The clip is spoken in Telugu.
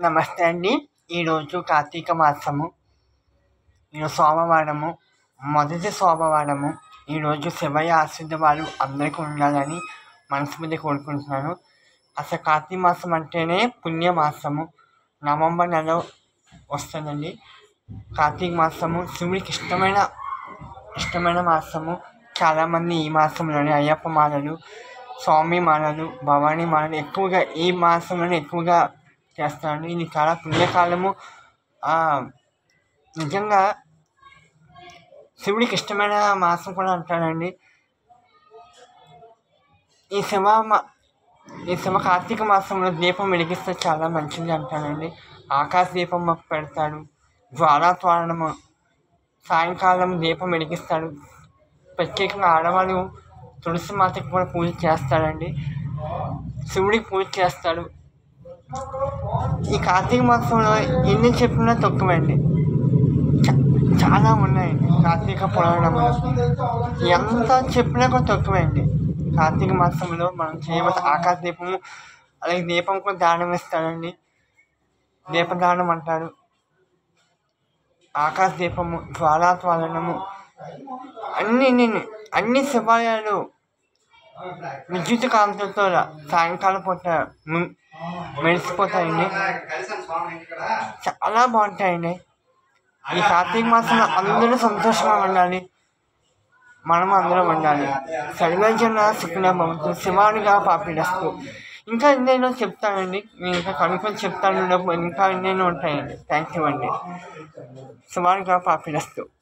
నమస్తే అండి ఈరోజు కార్తీక మాసము ఈరోజు సోమవారము మొదటి సోమవారము ఈరోజు శివయ్య ఆశీర్వాదాలు అందరికీ ఉండాలని మనసు మీద కోరుకుంటున్నాను అసలు కార్తీక మాసం అంటేనే పుణ్య మాసము నవంబర్ నెల వస్తుందండి కార్తీక మాసము శివుడికి ఇష్టమైన ఇష్టమైన మాసము చాలామంది ఈ మాసంలోనే అయ్యప్ప మాలలు స్వామి మాలలు భవానీ మాలలు ఎక్కువగా ఈ మాసంలోనే ఎక్కువగా చేస్తాను ఇది చాలా పుణ్యకాలము ఆ, నిజంగా శివుడికి ఇష్టమైన మాసం కూడా అంటారండి ఈ శివ మా- ఈ శివ కార్తీక మాసంలో దీపం వెలిగిస్తే చాలా మంచిది అంటానండి ఆకాశ దీపం మాకు పెడతాడు జ్వాలా తోరణము సాయంకాలం దీపం వెలిగిస్తాడు ప్రత్యేకంగా ఆడవాళ్ళు తులసి మాతకి కూడా పూజ చేస్తాడండి శివుడికి పూజ చేస్తాడు ఈ కార్తీక మాసంలో ఎన్ని చెప్పినా తక్కువండి చ- చాలా ఉన్నాయండి కార్తీక పురాణంలో ఎంత చెప్పినా కూడా తక్కువండి కార్తీక మాసంలో మనం చేయవలసిన ఆకాశ దీపము అలాగే దీపం కూడా దానం ఇస్తాడండి దీపదానం అంటారు ఆకాశ దీపము జ్వాలా త్వాలనము అన్ని అన్ని అన్ని శివాలయాలు విద్యుత్ కాంతులతో సాయంకాలం పూట ము- మెరిసిపోతాయండి చాలా బాగుంటాయండి ఈ కార్తీక మాసంలో అందరూ సంతోషంగా ఉండాలి మనం అందరం ఉండాలి సర్వజన సుఖన భవంతు శివానిగా పాపిడస్తూ ఇంకా ఎన్నెన్నో చెప్తానండి నేను ఇంకా కనుక్కొని చెప్తాను ఇంకా ఎన్నెన్నో ఉంటాయండి థ్యాంక్ యూ అండి శివానిగా పాపిడస్తూ